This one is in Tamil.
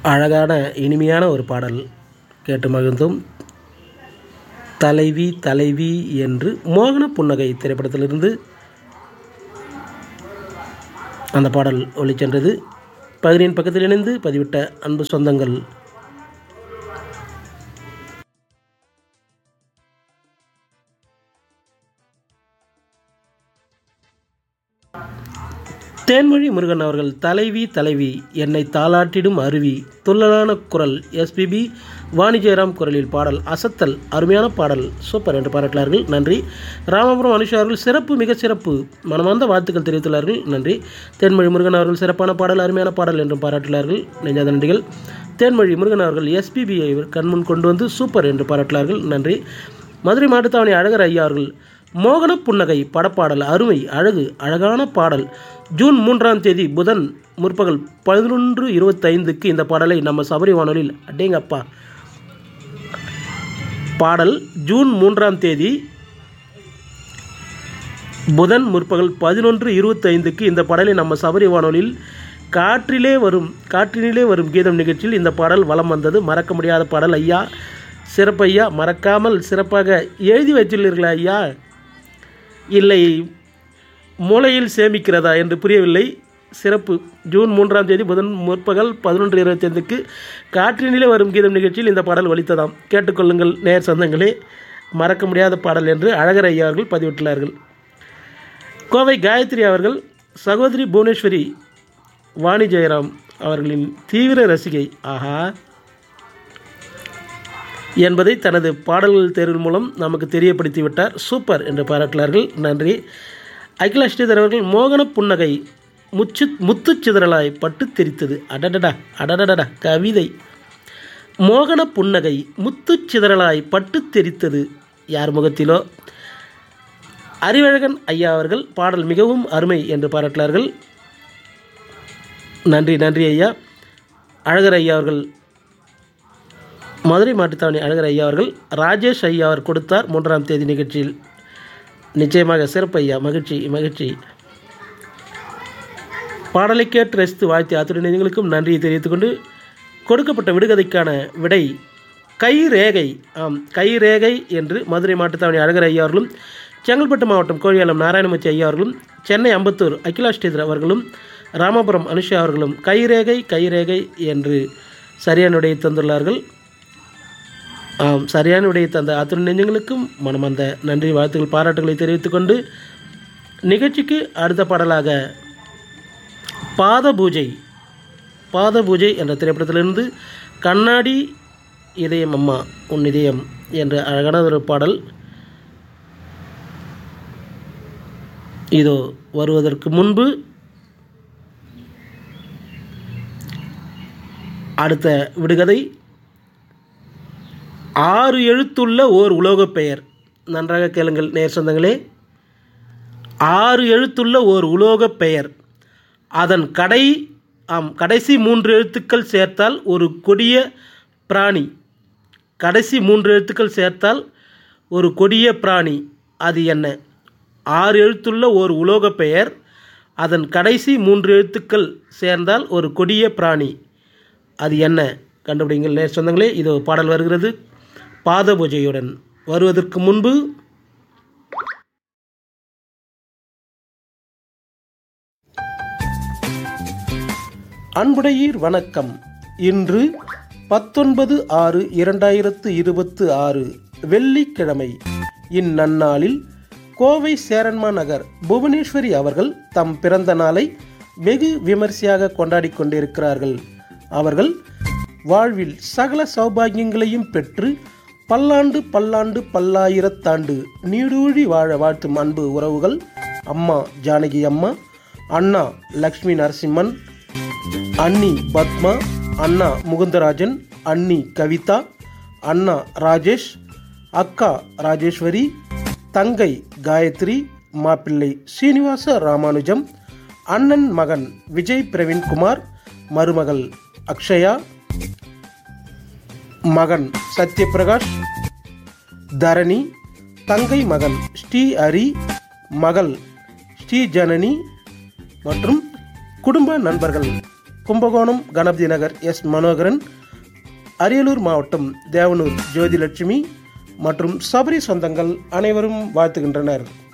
அழகான இனிமையான ஒரு பாடல் கேட்டு மகிழ்ந்தோம் தலைவி தலைவி என்று மோகன புன்னகை திரைப்படத்திலிருந்து அந்த பாடல் ஒளிச்சென்றது பகுதியின் பக்கத்தில் இணைந்து பதிவிட்ட அன்பு சொந்தங்கள் தேன்மொழி முருகன் அவர்கள் தலைவி தலைவி என்னை தாளாட்டிடும் அருவி துள்ளலான குரல் எஸ்பிபி வாணி ஜெயராம் குரலில் பாடல் அசத்தல் அருமையான பாடல் சூப்பர் என்று பாராட்டினார்கள் நன்றி ராமபுரம் அனுஷா அவர்கள் சிறப்பு மிக சிறப்பு மனமார்ந்த வாழ்த்துக்கள் தெரிவித்துள்ளார்கள் நன்றி தேன்மொழி முருகன் அவர்கள் சிறப்பான பாடல் அருமையான பாடல் என்றும் பாராட்டினார்கள் நெஞ்சாத நன்றிகள் தேன்மொழி முருகன் அவர்கள் எஸ்பிபியை கண்முன் கொண்டு வந்து சூப்பர் என்று பாராட்டினார்கள் நன்றி மதுரை மாட்டுத்தாவணி அழகர் ஐயா அவர்கள் மோகன புன்னகை படப்பாடல் அருமை அழகு அழகான பாடல் ஜூன் மூன்றாம் தேதி புதன் முற்பகல் பதினொன்று இருபத்தைந்துக்கு இந்த பாடலை நம்ம சபரி வானொலியில் அடேங்கப்பா பாடல் ஜூன் மூன்றாம் தேதி புதன் முற்பகல் பதினொன்று இருபத்தைந்துக்கு இந்த பாடலை நம்ம சபரி வானொலியில் காற்றிலே வரும் காற்றினிலே வரும் கீதம் நிகழ்ச்சியில் இந்த பாடல் வலம் வந்தது மறக்க முடியாத பாடல் ஐயா சிறப்பையா மறக்காமல் சிறப்பாக எழுதி வச்சுள்ளீர்களா ஐயா இல்லை மூளையில் சேமிக்கிறதா என்று புரியவில்லை சிறப்பு ஜூன் மூன்றாம் தேதி புதன் முற்பகல் பதினொன்று இருபத்தைந்துக்கு காற்றினிலே வரும் கீதம் நிகழ்ச்சியில் இந்த பாடல் ஒலித்ததாம் கேட்டுக்கொள்ளுங்கள் நேர் சொந்தங்களே மறக்க முடியாத பாடல் என்று அழகர் ஐயா அவர்கள் பதிவிட்டுள்ளார்கள் கோவை காயத்ரி அவர்கள் சகோதரி புவனேஸ்வரி வாணி ஜெயராம் அவர்களின் தீவிர ரசிகை ஆஹா என்பதை தனது பாடல்கள் தேர்வு மூலம் நமக்கு தெரியப்படுத்தி விட்டார் சூப்பர் என்று பாராட்டினார்கள் நன்றி அகிலா ஸ்ரீதர் அவர்கள் மோகன புன்னகை முச்சு முத்து சிதறலாய் பட்டு தெரித்தது அடடடா அடடடடா கவிதை மோகன புன்னகை முத்து சிதறலாய் பட்டு தெரித்தது யார் முகத்திலோ அறிவழகன் ஐயா அவர்கள் பாடல் மிகவும் அருமை என்று பாராட்டினார்கள் நன்றி நன்றி ஐயா அழகர் ஐயா அவர்கள் மதுரை மாட்டுத்தாவணி அழகர் ஐயா அவர்கள் ராஜேஷ் ஐயா அவர் கொடுத்தார் மூன்றாம் தேதி நிகழ்ச்சியில் நிச்சயமாக சிறப்பு ஐயா மகிழ்ச்சி மகிழ்ச்சி பாடலை கேட்டு ரசித்து வாழ்த்தி அத்துடன் நெஞ்சங்களுக்கும் நன்றியை தெரிவித்துக்கொண்டு கொடுக்கப்பட்ட விடுகதைக்கான விடை கை ரேகை ஆம் கை ரேகை என்று மதுரை மாட்டுத்தாவணி அழகர் ஐயா அவர்களும் செங்கல்பட்டு மாவட்டம் கோழியாளம் நாராயணமூர்த்தி ஐயா அவர்களும் சென்னை அம்பத்தூர் அகிலா ஸ்ரீதர் அவர்களும் ராமபுரம் அனுஷா அவர்களும் கைரேகை கைரேகை என்று சரியான விடையை தந்துள்ளார்கள் ஆம் சரியான விடையை தந்த அத்துணை நெஞ்சங்களுக்கும் மனமார்ந்த நன்றி வாழ்த்துக்கள் பாராட்டுகளை தெரிவித்துக்கொண்டு நிகழ்ச்சிக்கு அடுத்த பாடலாக பாத பூஜை பாத பூஜை என்ற திரைப்படத்திலிருந்து கண்ணாடி இதயம் அம்மா உன் இதயம் என்ற அழகான ஒரு பாடல் இதோ வருவதற்கு முன்பு அடுத்த விடுகதை ஆறு எழுத்துள்ள ஓர் உலோகப் பெயர் நன்றாக கேளுங்கள் நேர் சொந்தங்களே ஆறு எழுத்துள்ள ஓர் உலோகப் பெயர் அதன் கடை ஆம் கடைசி மூன்று எழுத்துக்கள் சேர்த்தால் ஒரு கொடிய பிராணி கடைசி மூன்று எழுத்துக்கள் சேர்த்தால் ஒரு கொடிய பிராணி அது என்ன ஆறு எழுத்துள்ள ஓர் உலோகப் பெயர் அதன் கடைசி மூன்று எழுத்துக்கள் சேர்ந்தால் ஒரு கொடிய பிராணி அது என்ன கண்டுபிடிங்கள் நேர் சொந்தங்களே இது பாடல் வருகிறது பாத பூஜையுடன் வருவதற்கு முன்பு அன்புடையீர் வணக்கம் இன்று பத்தொன்பது ஆறு இரண்டாயிரத்து இருபத்து ஆறு வெள்ளிக்கிழமை இந்நன்னாளில் கோவை சேரன்மா நகர் புவனேஸ்வரி அவர்கள் தம் பிறந்த நாளை வெகு விமர்சையாக கொண்டாடி கொண்டிருக்கிறார்கள் அவர்கள் வாழ்வில் சகல சௌபாகியங்களையும் பெற்று பல்லாண்டு பல்லாண்டு பல்லாயிரத்தாண்டு நீடூழி வாழ வாழ்த்தும் அன்பு உறவுகள் அம்மா ஜானகி அம்மா அண்ணா லக்ஷ்மி நரசிம்மன் அண்ணி பத்மா அண்ணா முகுந்தராஜன் அண்ணி கவிதா அண்ணா ராஜேஷ் அக்கா ராஜேஸ்வரி தங்கை காயத்ரி மாப்பிள்ளை சீனிவாச ராமானுஜம் அண்ணன் மகன் விஜய் பிரவீன்குமார் மருமகள் அக்ஷயா மகன் சத்யபிரகாஷ் தரணி தங்கை மகன் ஸ்ரீ ஹரி மகள் ஸ்ரீ ஜனனி மற்றும் குடும்ப நண்பர்கள் கும்பகோணம் கணபதி நகர் எஸ் மனோகரன் அரியலூர் மாவட்டம் தேவனூர் ஜோதிலட்சுமி மற்றும் சபரி சொந்தங்கள் அனைவரும் வாழ்த்துகின்றனர்